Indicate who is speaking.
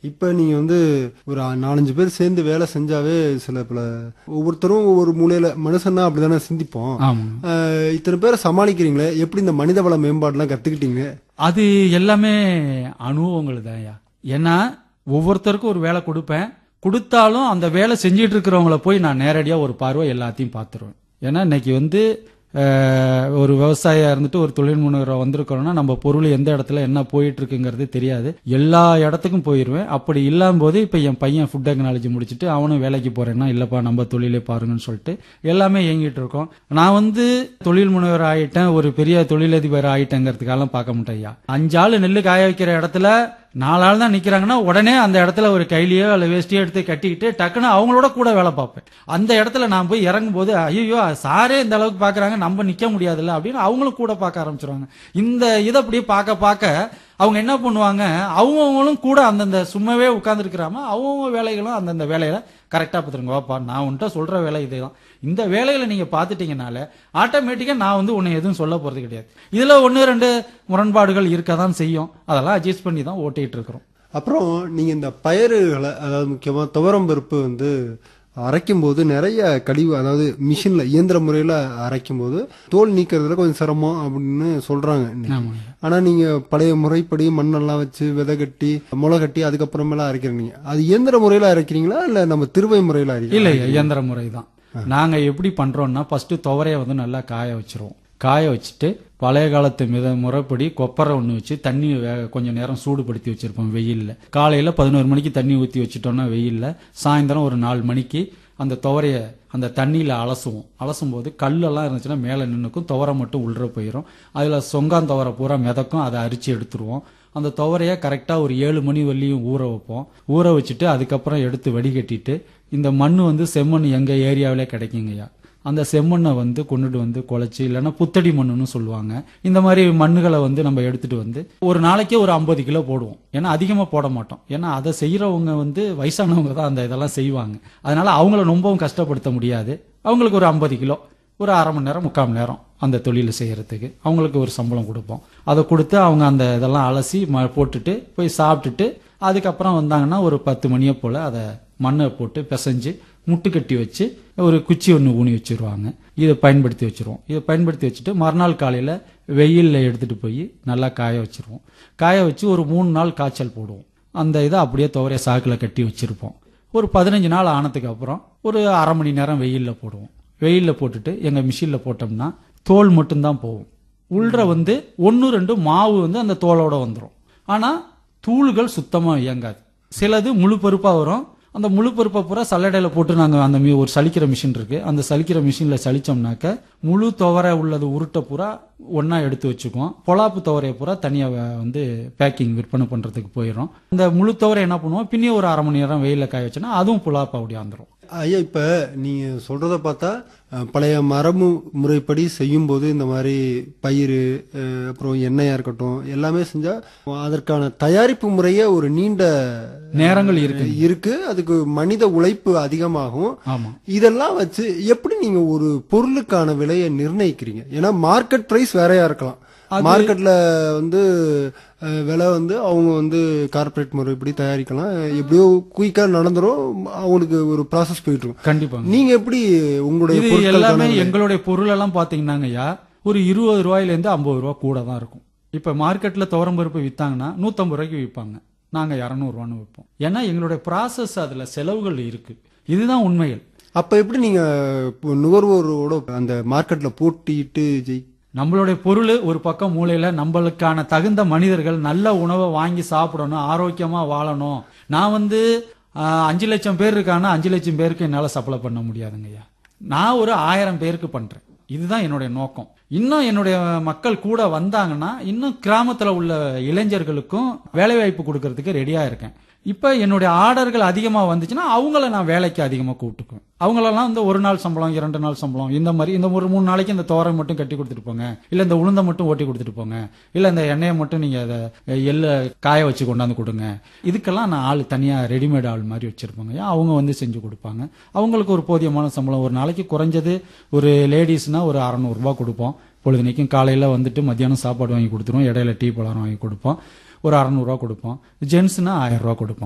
Speaker 1: இப்ப நீங்க வந்து ஒரு நாலஞ்சு பேர் சேர்ந்து வேலை செஞ்சாவே சில பல ஒவ்வொருத்தரும் ஒவ்வொரு மூலையில மனுஷன்னா அப்படிதானே சிந்திப்போம்
Speaker 2: ஆமாங்க
Speaker 1: அஹ், இத்தனை பேரை சமாளிக்கிறீங்களே எப்படி இந்த மனித வள மேம்பாடுலாம் கத்துக்கிட்டீங்க
Speaker 2: அது எல்லாமே அனுபவங்கள் தான்யா ஏன்னா ஒவ்வொருத்தருக்கும் ஒரு வேலை கொடுப்பேன் கொடுத்தாலும் அந்த வேலை செஞ்சிட்டு இருக்கிறவங்கள போய் நான் நேரடியாக ஒரு பார்வை எல்லாத்தையும் பார்த்துருவேன் ஏன்னா இன்னைக்கு வந்து அஹ், ஒரு விவசாயியா இருந்துட்டு ஒரு தொழில் முனைவராக வந்திருக்கிறோம்னா நம்ம பொருள் எந்த இடத்துல என்ன போயிட்டு இருக்குங்கிறது தெரியாது எல்லா இடத்துக்கும் போயிடுவேன் அப்படி இல்லாம போது இப்போ என் பையன் ஃபுட் டெக்னாலஜி முடிச்சுட்டு அவனும் வேலைக்கு போறேன்னா இல்லப்பா நம்ம தொழிலே பாருங்கன்னு சொல்லிட்டு எல்லாமே இயங்கிட்டு இருக்கோம் நான் வந்து தொழில் முனைவர் ஆயிட்டேன் ஒரு பெரிய தொழிலதிபர் ஆயிட்டேங்கிறதுக்கெல்லாம் பார்க்க மாட்டேன் அஞ்சு ஆள் நெல்லு காய வைக்கிற இடத்துல நாலு ஆள் தான் நிக்கிறாங்கன்னா உடனே அந்த இடத்துல ஒரு கைலியோ அல்ல வேஷ்டியோ எடுத்து கட்டிக்கிட்டு டக்குன்னு அவங்களோட கூட வேலை பார்ப்பேன் அந்த இடத்துல நான் போய் இறங்கும் போது ஐயோ சாரே இந்த அளவுக்கு பாக்குறாங்க நம்ம நிக்க முடியாதுல்ல அப்படின்னு அவங்களும் கூட பார்க்க ஆரம்பிச்சிருவாங்க இந்த இதை அப்படியே பார்க்க பார்க்க அவங்க என்ன பண்ணுவாங்க அவங்கவுங்களும் கூட அந்தந்த சும்மாவே உட்கார்ந்துருக்கிறாம அவங்கவுங்க வேலைகளும் அந்தந்த வேலையில கரெக்டா பார்த்துருங்க வாப்பா நான் உன்கிட்ட சொல்ற வேலை இதுதான் இந்த வேலைகளை நீங்க பார்த்துட்டீங்கனால ஆட்டோமேட்டிக்கா நான் வந்து உன்னை எதுவும் சொல்ல போறது கிடையாது இதுல ஒன்னு ரெண்டு முரண்பாடுகள் இருக்க தான் செய்யும் அதெல்லாம் அட்ஜஸ்ட் பண்ணி தான் ஓட்டிட்டு இருக்கிறோம்
Speaker 1: அப்புறம் நீங்க இந்த பயிறுகளை அதாவது முக்கியமா துவரம் பருப்பு வந்து அரைக்கும் போது நிறைய கழிவு அதாவது மிஷின்ல இயந்திர முறையில அரைக்கும் போது தோல் நீக்கிறதுல கொஞ்சம் சிரமம் அப்படின்னு சொல்றாங்க இன்னைக்கு.
Speaker 2: ஆமாங்க.
Speaker 1: ஆனா நீங்க பழைய முறைப்படி மண்ணெல்லாம் வச்சு விதை கட்டி முளை கட்டி அதுக்கப்புறமேலாம் அரைக்கிறீங்க அது இயந்திர முறையில அரைக்கிறீங்களா இல்ல நம்ம திருவை முறையில
Speaker 2: இல்ல
Speaker 1: அரைக்கிறீங்களா
Speaker 2: இயந்திர முறை தான் நாங்க எப்படி பண்றோம்னா ஃபர்ஸ்ட் துவரைய வந்து நல்லா காய வச்சிருவோம் காய வச்சுட்டு பழைய காலத்து மித முறைப்படி கொப்பரை ஒன்று வச்சு தண்ணி வே- கொஞ்சம் நேரம் சூடுபடுத்தி வச்சிருப்போம் வெயில்ல காலையில பதினோரு மணிக்கு தண்ணி ஊற்றி வச்சுட்டோம்னா வெயில்ல சாயந்தரம் ஒரு நாலு மணிக்கு அந்த துவரைய அந்த தண்ணியில அலசுவோம் அலசும் போது கல்லெல்லாம் இருந்துச்சுன்னா மேலே நின்னுக்கும் துவரை மட்டும் உள்ள போயிடும் அதுல சொங்கான் துவரை பூரா மிதக்கும் அதை அரிச்சு எடுத்துருவோம் அந்த துவரைய கரெக்டா ஒரு ஏழு மணி வரலையும் ஊற வைப்போம் ஊற வச்சுட்டு அதுக்கப்புறம் எடுத்து வடிகட்டிட்டு இந்த மண் வந்து செம்மண் எங்க ஏரியாவிலே கிடைக்குங்கய்யா அந்த செம்மண்ணை வந்து கொண்டுட்டு வந்து குழைச்சி இல்லைன்னா புத்தடி மண்ணுன்னு சொல்லுவாங்க இந்த மாதிரி மண்ணுகளை வந்து நம்ம எடுத்துட்டு வந்து ஒரு நாளைக்கே ஒரு ஐம்பது கிலோ போடுவோம் ஏன்னா அதிகமாக போட மாட்டோம் ஏன்னா அதை செய்யறவங்க வந்து வயசானவங்க தான் அந்த இதெல்லாம் செய்வாங்க அதனால அவங்கள ரொம்பவும் கஷ்டப்படுத்த முடியாது அவங்களுக்கு ஒரு ஐம்பது கிலோ ஒரு அரை மணி நேரம் முக்கால் மணி நேரம் அந்த தொழிலை செய்யறதுக்கு அவங்களுக்கு ஒரு சம்பளம் கொடுப்போம் அதை கொடுத்து அவங்க அந்த இதெல்லாம் அலசி ம- போட்டுட்டு போய் சாப்பிட்டுட்டு அதுக்கப்புறம் வந்தாங்கன்னா ஒரு பத்து மணியை போல அதை மண்ணை போட்டு பிசைஞ்சு முட்டு கட்டி வச்சு ஒரு குச்சி ஒன்று ஊனி வச்சிருவாங்க இதை பயன்படுத்தி வச்சிருவோம் இதை பயன்படுத்தி வச்சுட்டு மறுநாள் காலையில் வெயிலில் எடுத்துட்டு போய் நல்லா காய வச்சிருவோம் காய வச்சு ஒரு மூணு நாள் காய்ச்சல் போடுவோம் அந்த இதை அப்படியே துவரைய சாக்கில் கட்டி வச்சிருப்போம் ஒரு பதினஞ்சு நாள் ஆனதுக்கு அப்புறம் ஒரு அரை மணி நேரம் வெயிலில் போடுவோம் வெயிலில் போட்டுட்டு எங்கள் மிஷினில் போட்டோம்னா தோல் மட்டும்தான் போகும் உள்ற வந்து ஒன்று ரெண்டு மாவு வந்து அந்த தோலோட வந்துடும் ஆனால் தூள்கள் சுத்தமாக இயங்காது சிலது முழு பருப்பாக வரும் அந்த முழு பருப்பை பூரா சல்லடையில் போட்டு நாங்கள் அந்த மீ- ஒரு சலிக்கிற மிஷின் இருக்கு அந்த சலிக்கிற மிஷினில் சலிச்சோம்னாக்க முழு துவரை உள்ளது உருட்டை பூரா ஒன்றா எடுத்து வச்சுக்குவோம் பொலாப்பு துவரையை பூரா தனியாக வந்து பேக்கிங் விற்பனை பண்ணுறதுக்கு போயிடும் இந்த முழு துவரை என்ன பண்ணுவோம் பின்னே ஒரு அரை மணி நேரம் வெயிலில் காய வச்சோன்னா அதுவும் புலாப்பா அப்படியாந்துரும்
Speaker 1: ஐயா இப்ப நீங்க சொல்றத பார்த்தா அஹ், பழைய மரபு முறைப்படி செய்யும்போது இந்த மாதிரி பயிர் அஹ், அப்புறம் எண்ணெயா இருக்கட்டும் எல்லாமே செஞ்சா அதற்கான தயாரிப்பு முறையே ஒரு நீண்ட
Speaker 2: நேரங்கள் இருக்கு
Speaker 1: இருக்கு அதுக்கு மனித உழைப்பு அதிகமாகும்
Speaker 2: ஆமாம்
Speaker 1: இதெல்லாம் வச்சு எப்படி நீங்க ஒரு பொருளுக்கான விலையை நிர்ணயிக்கிறீங்க ஏன்னா மார்க்கெட் பிரைஸ் வேறையா இருக்கலாம் மார்க்கெட்ல வந்து அஹ், விலை வந்து அவங்க வந்து கார்ப்பரேட் முறைப்படி தயாரிக்கலாம் எப்படியோ குயிக்கா நடந்துரும் அவங்களுக்கு ஒரு ப்ராசஸ் போயிட்டு இருக்கும்
Speaker 2: கண்டிப்பாங்க
Speaker 1: நீங்க எப்படி உங்களுடைய
Speaker 2: இது
Speaker 1: பொருட்களுக்கான
Speaker 2: எல்லாமே
Speaker 1: விலை-
Speaker 2: எங்களுடைய பொருள் எல்லாம் பாத்தீங்கன்னாங்கய்யா ஒரு இருபது ரூபாயில இருந்து ஐம்பது ரூபா கூட தான் இருக்கும் இப்ப மார்க்கெட்ல துவரம் பருப்பு வித்தாங்கன்னா நூத்தம்பது ரூபாய்க்கு விற்பாங்க நாங்க இரநூறுவான்னு விற்போம் ஏன்னா எங்களுடைய ப்ராசஸ் அதுல செலவுகள் இருக்கு இதுதான் உண்மைகள்
Speaker 1: அப்ப எப்படி நீங்க இப்போ நுகர்வோரோட அந்த மார்க்கெட்ல போட்டிட்டு ஜெய்
Speaker 2: நம்மளுடைய பொருள் ஒரு பக்கம் மூலையில நம்மளுக்கான தகுந்த மனிதர்கள் நல்ல உணவை வாங்கி சாப்பிடணும் ஆரோக்கியமா வாழணும் நான் வந்து ஆஹ், அஞ்சு லட்சம் பேர் இருக்கானா அஞ்சு லட்சம் பேருக்கு என்னால சப்ளை பண்ண முடியாதுங்கய்யா நான் ஒரு ஆயிரம் பேருக்கு பண்றேன் இதுதான் என்னுடைய நோக்கம் இன்னும் என்னுடைய மக்கள் கூட வந்தாங்கன்னா இன்னும் கிராமத்துல உள்ள இளைஞர்களுக்கும் வேலை வாய்ப்பு கொடுக்கறதுக்கு ரெடியா இருக்கேன் இப்ப என்னுடைய ஆர்டர்கள் அதிகமா வந்துச்சுன்னா அவங்கள நான் வேலைக்கு அதிகமா கூப்பிட்டுக்குவேன் அவங்களெல்லாம் வந்து ஒரு நாள் சம்பளம் இரண்டு நாள் சம்பளம் இந்த மாதிரி இந்த ஒரு மூணு நாளைக்கு இந்த தோரை மட்டும் கட்டி கொடுத்துட்டு போங்க இல்ல இந்த உளுந்தை மட்டும் ஓட்டி கொடுத்துட்டு போங்க இல்ல இந்த எண்ணெயை மட்டும் நீங்க அதை எள்ள காய வச்சு கொண்டாந்து கொடுங்க இதுக்கெல்லாம் நான் ஆள் தனியா ரெடிமேட் ஆள் மாதிரி வச்சிருப்பாங்க ஏன் அவங்க வந்து செஞ்சு கொடுப்பாங்க அவங்களுக்கு ஒரு போதியமான சம்பளம் ஒரு நாளைக்கு குறைஞ்சது ஒரு லேடிஸ்னா ஒரு அறநூறு ரூபாய் கொடுப்போம் பொழுதுனைக்கும் காலையில வந்துட்டு மத்தியானம் சாப்பாடு வாங்கி கொடுத்துருவோம் இடையில டீ பழம் வாங்கி கொடுப்போம் ஒரு அறநூறுவா கொடுப்போம் ஜென்ஸ்னா ஆயிரம் ரூபா கொடுப்போம்